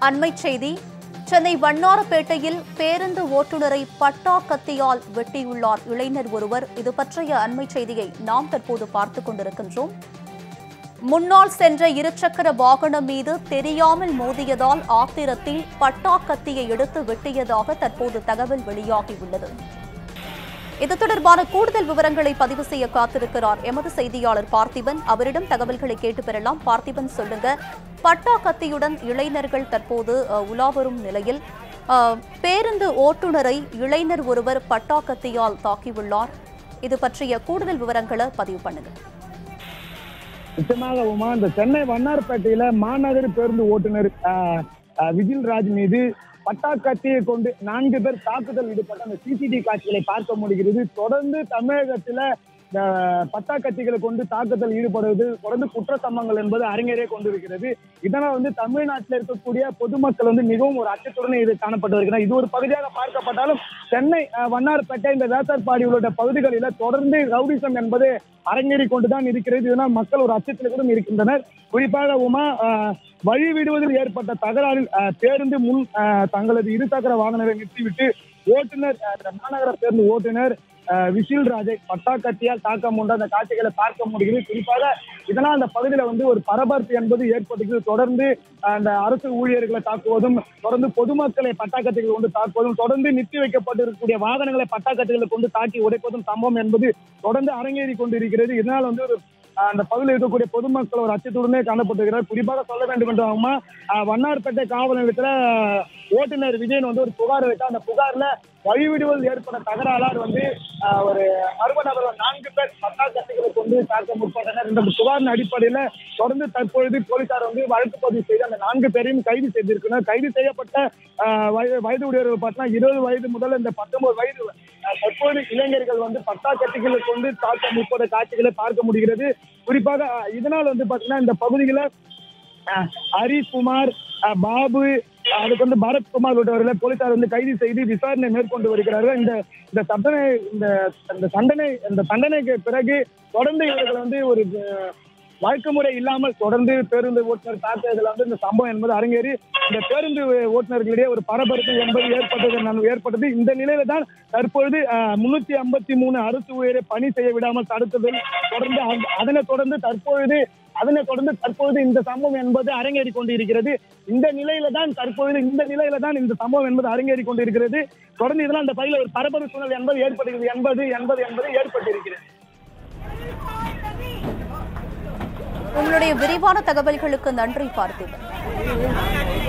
அண்மைச் செய்தி சென்னை வண்ணாரப்பேட்டையில் பேருந்து ஓட்டுநரை பட்டா கத்தியால் வெட்டியுள்ளார் இளைஞர் ஒருவர் இது பற்றிய அண்மைச் செய்தியை நாம் தற்போது பார்த்துக் கொண்டிருக்கின்றோம் முன்னால் சென்ற இருசக்கர வாகனம் மீது தெரியாமல் மோதியதால் ஆத்திரத்தில் பட்டா கத்தியை எடுத்து வெட்டியதாக தற்போது தகவல் வெளியாகியுள்ளது இது தொடர்பான கூடுதல் விவரங்களை பதிவு செய்ய காத்திருக்கிறார் எமது செய்தியாளர் பார்த்திபன் அவரிடம் தகவல்களை கேட்டு பெறலாம் பார்த்திபன் சொல்லுங்க பட்டா கத்தியுடன் இளைஞர்கள் தற்போது அஹ், உலா வரும் நிலையில் அஹ், பேருந்து ஓட்டுநரை இளைஞர் ஒருவர் பட்டா கத்தியால் தாக்கியுள்ளார் இது பற்றிய கூடுதல் விவரங்களை பதிவு பண்ணுங்க நிச்சயமாக உமா இந்த சென்னை வண்ணாரப்பேட்டையில மாநகர் பேருந்து ஓட்டுநர் ஆஹ், ஆஹ், விஜில் ராஜ் மீது பட்டாக்கத்தியை கொண்டு நான்கு பேர் தாக்குதல் ஈடுபட்ட அந்த சிசிடிவி காட்சிகளை பார்க்க முடிகிறது தொடர்ந்து தமிழகத்துல இந்த பட்டாக்கத்திகளை கொண்டு தாக்குதல் ஈடுபடுவது தொடர்ந்து குற்ற சம்பவங்கள் என்பது அரங்கேறே கொண்டிருக்கிறது இதனால் வந்து தமிழ்நாட்டில் இருக்கக்கூடிய பொதுமக்கள் வந்து மிகவும் ஒரு அச்சத்துடன் இது காணப்பட்டு வருகிறது இது ஒரு பகுதியாக பார்க்கப்பட்டாலும் சென்னை ஆஹ், வண்ணாரப்பேட்டை இந்த வேசர்பாடி உள்ளிட்ட பகுதிகளில் தொடர்ந்து ரவுடிசம் என்பது அரங்கேறி கொண்டுதான் இருக்கிறது இதனால் மக்கள் ஒரு அச்சத்தில் கூட இருக்கின்றனர் குறிப்பாக உமா ஆஹ், வழி விடுவதில் ஏற்பட்ட தகராறில் ஆஹ், பேருந்து முன் ஆஹ், தங்களது இருசக்கர வாகனத்தை நிறுத்திவிட்டு ஓட்டுநர் ஆஹ், இந்த மாநகர பேருந்து ஓட்டுநர் ஆஹ், விசில் ராஜை பட்டாக்கத்தியால் தாக்க முன்ற அந்த காட்சிகளை பார்க்க முடிகிறது குறிப்பாக இதனால் அந்த பகுதியில வந்து ஒரு பரபரப்பு என்பது ஏற்பட்டிருக்கிறது தொடர்ந்து ஆஹ், அந்த அரசு ஊழியர்களை தாக்குவதும் தொடர்ந்து பொதுமக்களை பட்டாக்கத்திகளை கொண்டு தாக்குவதும் தொடர்ந்து நிறுத்தி வைக்கப்பட்டிருக்கக்கூடிய வாகனங்களை பட்டாக்கத்திகளை கொண்டு தாக்கி உடைப்பதும் சம்பவம் என்பது தொடர்ந்து அரங்கேறி கொண்டிருக்கிறது இதனால் வந்து ஒரு ஆஹ், அந்த பகுதியில் இருக்கக்கூடிய பொதுமக்கள் ஒரு அச்சத்துடனே காணப்பட்டிருக்கிறார் குறிப்பாக சொல்ல வேண்டும் என்றாமா வண்ணார்பேட்டை காவல் நிலையத்துல ஆஹ், ஓட்டுநர் விஜயன் வந்து ஒரு புகார் வைத்தா அந்த புகார்ல வழிவிடுவதில் ஏற்பட்ட தகராறால் வந்து ஆஹ், ஒரு மர்ம நபர்கள் நான்கு பேர் பட்டாக்கத்திகளை கொண்டு தாக்க முற்பட்டனர் இந்த புகாரின் அடிப்படையில தொடர்ந்து தற்பொழுது போலீசார் வந்து வழக்கு பதிவு செய்து அந்த நான்கு பேரையும் கைது செய்திருக்கிறார் கைது செய்யப்பட்ட ஆஹ், வயது வயது உடையவர்கள் பார்த்தீங்கன்னா இருபது வயது முதல் இந்த பத்தொன்பது வயது ஆஹ், தற்போது இளைஞர்கள் வந்து பட்டாக்கத்திகளை கொண்டு தாக்க முற்பட காட்சிகளை பார்க்க முடிகிறது குறிப்பாக ஆஹ், இதனால் வந்து பாத்தீங்கன்னா இந்த பகுதிகளை ஆஹ், ஹரிகுமார் ஆஹ், பாபு ஆஹ், அதுக்கு வந்து பரத்குமார் உள்ளிட்டவர்களை போலீசார் வந்து கைது செய்து விசாரணை மேற்கொண்டு வருகிறார்கள் இந்த இந்த தண்டனை இந்த இந்த தண்டனை இந்த தண்டனைக்கு பிறகு தொடர்ந்து இவர்கள் வந்து ஒரு ஆஹ், வழக்கு முறை இல்லாமல் தொடர்ந்து பேருந்து ஓட்டுநர் தாக்குதல் வந்து இந்த சம்பவம் என்பது அரங்கேறி இந்த பேருந்து ஓட்டுநர்களிடையே ஒரு பரபரப்பு என்பது ஏற்பட்டது நான் ஏற்பட்டது இந்த நிலையில தான் தற்பொழுது முன்னூத்தி ஐம்பத்தி மூணு அரசு ஊழியரை பணி செய்ய விடாமல் தடுத்ததில் தொடர்ந்து அந்த- அதனைத் தொடர்ந்து தற்பொழுது அதனைத் தொடர்ந்து தற்பொழுது இந்த சம்பவம் என்பது அரங்கேறி கொண்டிருக்கிறது இந்த நிலையில தான் தற்பொழுது இந்த நிலையில தான் இந்த சம்பவம் என்பது அரங்கேறி கொண்டிருக்கிறது தொடர்ந்து இதனால் அந்த பகுதியில் ஒரு பரபரப்பு சூழல் என்பது ஏற்படுகிறது என்பது என்பது என்பது ஏற்பட்டிருக்கிறது உங்களுடைய விரிவான தகவல்களுக்கு நன்றி பார்த்திபன்